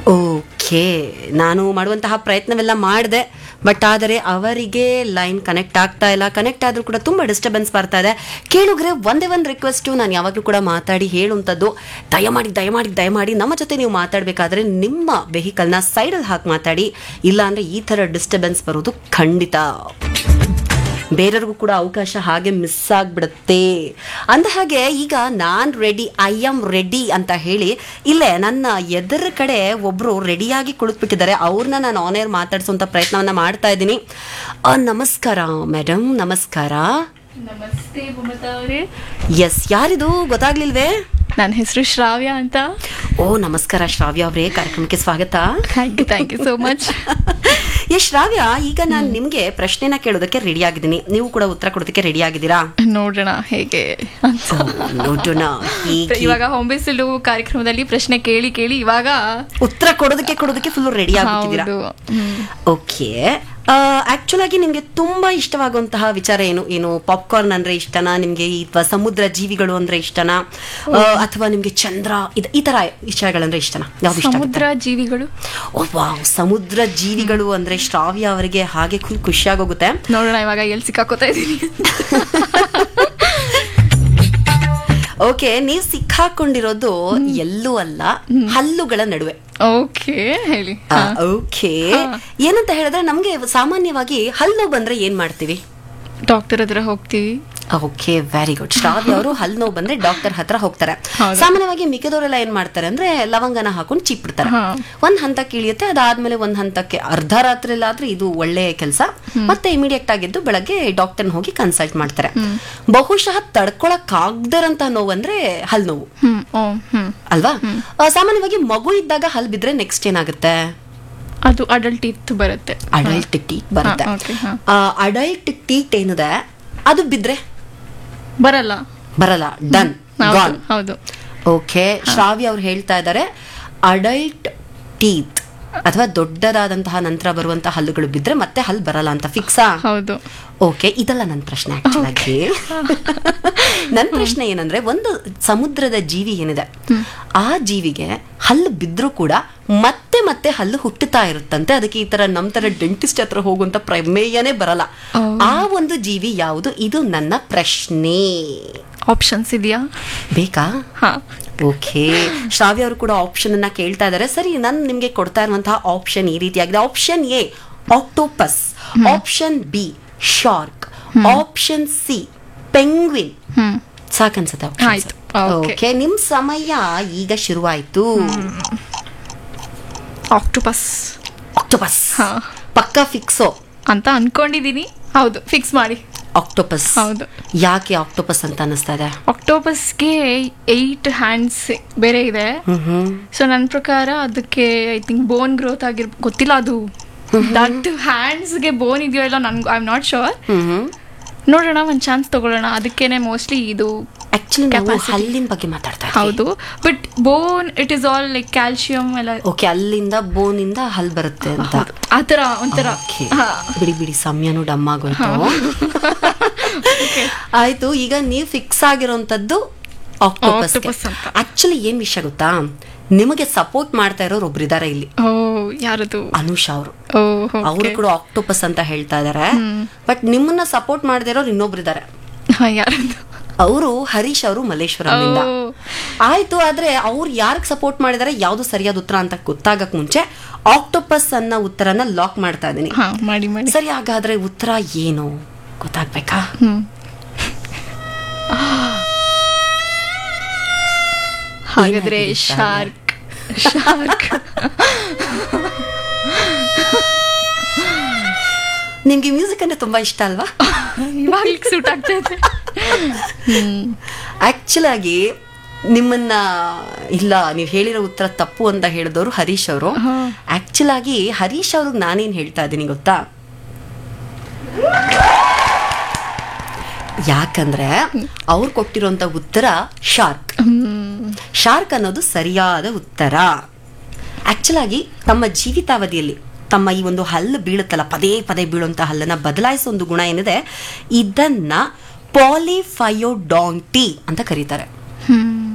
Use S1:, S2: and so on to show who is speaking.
S1: Okay ನಾನು ಮಾಡುವಂತಹ ಪ್ರಯತ್ನವೆಲ್ಲ ಮಾಡಿದೆ ಬಟ್ ಆದರೆ ಅವರಿಗೆ ಲೈನ್ ಕನೆಕ್ಟ್ ಆಗ್ತಾ ಇಲ್ಲ ಕನೆಕ್ಟ್ ಆದರೂ ಕೂಡ ತುಂಬ ಡಿಸ್ಟರ್ಬೆನ್ಸ್ ಬರ್ತಾ ಇದೆ ಕೇಳುಗ್ರೆ ಒಂದೇ ಒಂದು ರಿಕ್ವೆಸ್ಟು ನಾನು ಯಾವಾಗಲೂ ಕೂಡ ಮಾತಾಡಿ ಹೇಳುವಂಥದ್ದು ದಯಮಾಡಿ ದಯಮಾಡಿ ದಯಮಾಡಿ ನಮ್ಮ ಜೊತೆ ನೀವು ಮಾತಾಡಬೇಕಾದ್ರೆ ನಿಮ್ಮ ವೆಹಿಕಲ್ನ ಸೈಡಲ್ಲಿ ಹಾಕಿ ಮಾತಾಡಿ ಇಲ್ಲ ಅಂದರೆ ಈ ಥರ ಡಿಸ್ಟರ್ಬೆನ್ಸ್ ಬರೋದು ಖಂಡಿತ ಬೇರೆಯವ್ರಿಗೂ ಕೂಡ ಅವಕಾಶ ಹಾಗೆ ಮಿಸ್ ಆಗಿಬಿಡುತ್ತೆ ಅಂದ ಹಾಗೆ ಈಗ ನಾನು ರೆಡಿ ಐ ಆಮ್ ರೆಡಿ ಅಂತ ಹೇಳಿ ಇಲ್ಲೇ ನನ್ನ ಎದುರ ಕಡೆ ಒಬ್ಬರು ರೆಡಿಯಾಗಿ ಕುಳಿತುಬಿಟ್ಟಿದ್ದಾರೆ ಅವ್ರನ್ನ ನಾನು ಆನ್ ಏರ್ ಮಾತಾಡಿಸುವಂಥ ಪ್ರಯತ್ನವನ್ನ ಮಾಡ್ತಾ ಇದ್ದೀನಿ ಆ, ನಮಸ್ಕಾರ ಮೇಡಮ್ ನಮಸ್ಕಾರ
S2: ನಮಸ್ತೆ ಮಮತಾ ಅವರೇ
S1: ಎಸ್ ಯಾರಿದು ಗೊತ್ತಾಗ್ಲಿಲ್ವೇ
S2: ನನ್ನ ಹೆಸರು ಶ್ರಾವ್ಯ ಅಂತ
S1: ಓ ನಮಸ್ಕಾರ ಶ್ರಾವ್ಯ ಅವರೇ ಕಾರ್ಯಕ್ರಮಕ್ಕೆ ಸ್ವಾಗತ
S2: thank you thank you so much
S1: yes Shravya ಈಗ ನಾನು ನಿಮಗೆ ಪ್ರಶ್ನೆನ ಕೇಳೋದಕ್ಕೆ ರೆಡಿ ಆಗಿದ್ದೀನಿ ನೀವು ಕೂಡ ಉತ್ತರ ಕೊಡೋದಕ್ಕೆ ರೆಡಿ ಆಗಿದ್ದೀರಾ
S2: ನೋಡೋಣ ಹೇಗೆ ಅಂತ
S1: ಓ, ನೋಡೋಣ ಹೀಗೆ
S2: ಇವಾಗ ಹೊಂಬಿಸಿಲು ಕಾರ್ಯಕ್ರಮದಲ್ಲಿ ಪ್ರಶ್ನೆ ಕೇಳಿ ಕೇಳಿ ಇವಾಗ
S1: ಉತ್ತರ ಕೊಡೋದಕ್ಕೆ ಕೊಡೋದಕ್ಕೆ ಫುಲ್ ರೆಡಿ ಆಗ್ಬಿಟ್ಟಿದ್ದೀರಾ
S2: ಹೌದು ಹ್ಮ್.
S1: ಓಕೆ ಆಕ್ಚುಲ್ ಆಗಿ ನಿಮ್ಗೆ ತುಂಬಾ ಇಷ್ಟವಾಗುವಂತಹ ವಿಚಾರ ಏನು ಏನು ಪಾಪ್ಕಾರ್ನ್ ಅಂದ್ರೆ ಇಷ್ಟನಾ ನಿಮ್ಗೆ ಅಥವಾ ಸಮುದ್ರ ಜೀವಿಗಳು ಅಂದ್ರೆ ಇಷ್ಟನಾ ಆ, ಅಥವಾ ನಿಮ್ಗೆ ಚಂದ್ರ ಇದ್- ಈ ತರ ವಿಷಯಗಳಂದ್ರೆ ಇಷ್ಟನಾ ಯಾವ್ದು ಇಷ್ಟ
S2: ಸಮುದ್ರ ಜೀವಿಗಳು
S1: ಓ ವಾವ್ ಸಮುದ್ರ ಜೀವಿಗಳು ಅಂದ್ರೆ ಶ್ರಾವ್ಯ ಅವರಿಗೆ ಹಾಗೆ ಖುಷಿ ಖುಷಿಯಾಗೋಗುತ್ತೆ
S2: ನೋಡೋಣ ಇವಾಗ ಎಲ್ಲಿ ಸಿಕ್ಕಾಕೋತಾ ಇದ್ದೀನಿ
S1: ಓಕೆ ನೀವು ಸಿಕ್ಕಾಕೊಂಡಿರೋದು ಎಲ್ಲೂ ಅಲ್ಲ ಹಲ್ಲುಗಳ ನಡುವೆ
S2: ಓಕೆ ಹೇಳಿ
S1: ಓಕೆ ಏನಂತ ಹೇಳಿದ್ರೆ ನಮ್ಗೆ ಸಾಮಾನ್ಯವಾಗಿ ಹಲ್ಲು ಬಂದ್ರೆ ಏನ್ ಮಾಡ್ತೀವಿ
S2: ಡಾಕ್ಟರ್ ಹತ್ರ ಹೋಗ್ತೀವಿ
S1: ಓಕೆ ವೆರಿ ಗುಡ್ ಶ್ರಾವ್ಯ ಅವರು ಹಲ್ಲು ನೋವು ಬಂದ್ರೆ ಡಾಕ್ಟರ್ ಹತ್ರ ಹೋಗ್ತಾರೆ
S2: ಹೌದು.
S1: ಸಾಮಾನ್ಯವಾಗಿ ಮಿಕ್ಕದವರೆಲ್ಲ ಏನ್ ಮಾಡ್ತಾರೆ ಅಂದ್ರೆ ಲವಂಗನ ಹಾಕೊಂಡು ಚೀಪ್ಬಿಡ್ತಾರೆ
S2: ಹಾ.
S1: ಒಂದ್ ಹಂತಕ್ಕೆ ಇಳಿಯುತ್ತೆ ಅದಾದ್ಮೇಲೆ ಒಂದ್ ಹಂತಕ್ಕೆ ಅರ್ಧ ರಾತ್ರಿ ಆದ್ರೆ ಇದು ಒಳ್ಳೆ ಕೆಲಸ ಮತ್ತೆ ಇಮಿಡಿಯೇಟ್ ಆಗಿದ್ದು ಬೆಳಗ್ಗೆ ಡಾಕ್ಟರ್ನ ಹೋಗಿ ಕನ್ಸಲ್ಟ್ ಮಾಡ್ತಾರೆ ಬಹುಶಃ ತಡ್ಕೊಳಕ್ ಆಗದಿರಂತ ನೋವು ಅಂದ್ರೆ ಹಲ್ ನೋವು
S2: ಹ್ಮ್ ಓ ಹ್ಮ್
S1: ಅಲ್ವಾ ಆ, ಸಾಮಾನ್ಯವಾಗಿ ಮಗು ಇದ್ದಾಗ ಹಲ್ ಬಿದ್ರೆ ನೆಕ್ಸ್ಟ್ ಏನಾಗುತ್ತೆ
S2: ಅದು ಅಡಲ್ಟ್ ಇತ್ತು ಬರುತ್ತೆ
S1: ಅಡಲ್ಟ್ ಟೀಟ್ ಬರುತ್ತೆ
S2: ಹಾ, okay, ಹಾ.
S1: ಅಡಲ್ಟ್ ಟೀಟ್ ಏನಿದೆ ಅದು ಬಿದ್ರೆ
S2: ಬರಲ್ಲ
S1: ಬರಲ್ಲ ಡನ್
S2: ಹೌದು
S1: ಗಾನ್
S2: ಹೌದು
S1: ಓಕೆ ಶ್ರಾವ್ಯ ಅವ್ರು ಹೇಳ್ತಾ ಇದ್ದಾರೆ ಅಡಲ್ಟ್ ಟೀತ್ ಅಥವಾ ದೊಡ್ಡದಾದಂತಹ ನಂತರ ಬರುವಂತಹ ಹಲ್ಲುಗಳು ಬಿದ್ರೆ ಮತ್ತೆ ಹಲ್ಲು ಬರಲ್ಲ ಅಂತ ಫಿಕ್ಸಾ
S2: ಹೌದು
S1: ಓಕೆ ಇದಲ್ಲ ನನ್ನ ಪ್ರಶ್ನೆ ಆಕ್ಚುಲಾಗಿ ನನ್ನ ಪ್ರಶ್ನೆ ಏನಂದ್ರೆ ಒಂದು ಸಮುದ್ರದ ಜೀವಿ ಏನಿದೆ ಆ ಜೀವಿಗೆ ಹಲ್ಲು ಬಿದ್ರೂ ಕೂಡ ಮತ್ತೆ ಮತ್ತೆ ಹಲ್ಲು ಹುಟ್ಟುತ್ತಾ ಇರುತ್ತಂತೆ ಅದಕ್ಕೆ ಈ ತರ ನಮ್ ತರ ಡೆಂಟಿಸ್ಟ್ ಹತ್ರ ಹೋಗುವಂತ ಪ್ರಮೇಯನೇ ಬರಲ್ಲ ಆ ಒಂದು ಜೀವಿ ಯಾವುದು ಇದು ನನ್ನ ಪ್ರಶ್ನೆ
S2: ಆಪ್ಷನ್ಸ್ ಇದೆಯಾ
S1: ಬೇಕಾ
S2: ಹಾ
S1: ಓಕೆ ಶ್ರಾವ್ಯ ಅವರು ಕೂಡ ಆಪ್ಷನ್ ಅನ್ನ ಕೇಳ್ತಾ ಇದ್ದಾರೆ ಸರಿ ನಾನು ನಿಮ್ಗೆ ಕೊಡ್ತಾ ಇರುವಂತಹ ಆಪ್ಷನ್ ಈ ರೀತಿಯಾಗಿದೆ option A octopus option B shark option C penguin
S2: hmm
S1: ಸಾಕನ್ಸುತ್ತೆ
S2: ಆಯ್ತು. Okay.
S1: ಓಕೆ ನಿಮ್ ಸಮಯ ಈಗ ಶುರುವಾಯ್ತು
S2: ಆಕ್ಟೋಪಸ್
S1: ಆಕ್ಟೋಪಸ್
S2: ಹಾ.
S1: ಪಕ್ಕ ಫಿಕ್ಸೋ
S2: ಅಂತ ಅನ್ಕೊಂಡಿದೀನಿ ಹೌದು ಫಿಕ್ಸ್ ಮಾಡಿ
S1: ಆಕ್ಟೋಪಸ್
S2: ಹೌದು.
S1: ಯಾಕೆ ಆಕ್ಟೋಪಸ್ ಅಂತ ಅನಿಸ್ತಾ ಇದೆ
S2: ಆಕ್ಟೋಪಸ್ಗೆ ಏಯ್ಟ್ ಹ್ಯಾಂಡ್ಸ್ ಬೇರೆ ಇದೆ
S1: ಹ್ಮ್ ಹ್ಮ್
S2: ಸೊ ನನ್ನ ಪ್ರಕಾರ ಅದಕ್ಕೆ ಐ ಥಿಂಕ್ ಬೋನ್ ಗ್ರೋತ್ ಆಗಿರ್ ಗೊತ್ತಿಲ್ಲ ಅದು ದಟ್ ಹ್ಯಾಂಡ್ಸ್ಗೆ ಬೋನ್ ಇದೆಯೋ ಇಲ್ಲ ನನ್ಗೆ I am not sure
S1: hmm hmm
S2: ನೋಡೋಣ ಒಂದು ಚಾನ್ಸ್ ತಗೊಳ್ಳೋಣ ಅದಕ್ಕೇನೆ ಮೋಸ್ಟ್ಲಿ ಇದು
S1: ಆಕ್ಚುಲಿ ನಾವು
S2: Capacity.
S1: ಹಲ್ಲಿನ ಬಗ್ಗೆ ಮಾತಾಡ್ತಾ ಇದ್ದೀವಿ
S2: ಹೌದು but bone it is all like calcium ಎಲ್ಲ
S1: ಓಕೆ ಅಲ್ಲಿಂದ ಬೋನಿಂದ ಹಲ್ ಬರುತ್ತೆ ಅಂತ
S2: ಆ ಥರ ಒಂಥರ
S1: Okay.
S2: ಹಾ.
S1: ಬಿಡಿ ಬಿಡಿ ಸಮಯನೂ ಡಮ್ ಆಗೋಯ್ತು ಆಯ್ತು ಈಗ ನೀವು ಫಿಕ್ಸ್ ಆಗಿರೋಂಥದ್ದು ಆಕ್ಟೋಪಸ್
S2: Octopus ಅಂತ.
S1: ಆಕ್ಚುಲಿ ಏನ್ ವಿಷಯ ಗೊತ್ತಾ ನಿಮಗೆ ಸಪೋರ್ಟ್ ಮಾಡ್ತಾ ಇರೋರು ಒಬ್ರಿದಾರೆ ಇಲ್ಲಿ
S2: ಓ ಯಾರದು
S1: ಅನುಷಾ ಅವರು
S2: ಓ
S1: ಅವರು ಕೂಡ ಆಕ್ಟೋಪಸ್ ಅಂತ ಹೇಳ್ತಾ ಇದಾರೆ ಬಟ್ ನಿಮ್ಮನ್ನ ಸಪೋರ್ಟ್ ಮಾಡದೇ ಇರೋರು ಇನ್ನೊಬ್ರಿದಾರೆ
S2: ಯಾರದು
S1: ಅವರು ಹರೀಶ್ ಅವರು ಮಲ್ಲೇಶ್ವರಮಿಂದ
S2: ಓ.
S1: ಆಯ್ತು ಆದ್ರೆ ಅವ್ರು ಯಾರಿಗೆ ಸಪೋರ್ಟ್ ಮಾಡಿದಾರೆ ಯಾವ್ದು ಸರಿಯಾದ ಉತ್ತರ ಅಂತ ಗೊತ್ತಾಗಕ್ ಮುಂಚೆ ಆಕ್ಟೋಪಸ್ ಅನ್ನೋ ಉತ್ತರನ ಲಾಕ್ ಮಾಡ್ತಾ ಇದೀನಿ
S2: ಹಾ ಮಾಡಿ ಮಾಡಿ
S1: ಸರಿ ಹಾಗಾದ್ರೆ ಉತ್ತರ ಏನು ಗೊತ್ತಾಗ್ಬೇಕಾ
S2: ಹ್ಮ್ ಹಾಗಾದ್ರೆ
S1: ಏನಾಗಿದೆ
S2: ಶಾರ್ಕ್ ಶಾರ್ಕ್
S1: ನಿಮ್ಗೆ ಮ್ಯೂಸಿಕ್ ಅಂದ್ರೆ ತುಂಬಾ ಇಷ್ಟ ಅಲ್ವಾ
S2: ಇವಾಗ್ಲಿಕ್ಕೆ ಸೂಟ್ ಆಗ್ತಾ ಇದೆ
S1: ಆಕ್ಚುಲ್ ಆಗಿ ನಿಮ್ಮನ್ನ ಇಲ್ಲ ನೀವು ಹೇಳಿರೋ ಉತ್ತರ ತಪ್ಪು ಅಂತ ಹೇಳಿದವರು ಹರೀಶ್ ಅವರು ಆಕ್ಚುಲ್ ಆಗಿ ಹರೀಶ್ ಅವ್ರಿಗೆ ನಾನೇನ್ ಹೇಳ್ತಾ ಇದ್ದೀನಿ ಗೊತ್ತಾ ಯಾಕಂದ್ರೆ ಅವ್ರು ಕೊಟ್ಟಿರುವಂತ ಉತ್ತರ ಶಾರ್ಕ್ ಶಾರ್ಕ್ ಅನ್ನೋದು ಸರಿಯಾದ ಉತ್ತರ ಆಕ್ಚುಲ್ ಆಗಿ ತಮ್ಮ ಜೀವಿತಾವಧಿಯಲ್ಲಿ ತಮ್ಮ ಈ ಒಂದು ಹಲ್ಲು ಬೀಳುತ್ತಲ್ಲ ಪದೇ ಪದೇ ಬೀಳುವಂತ ಹಲ್ಲನ್ನ ಬದಲಾಯಿಸೋ ಒಂದು ಗುಣ ಏನಿದೆ ಇದನ್ನ ಪಾಲಿಫಯೋಡಾಂಟಿ ಅಂತ ಕರೀತಾರೆ
S2: ಹ್ಮ್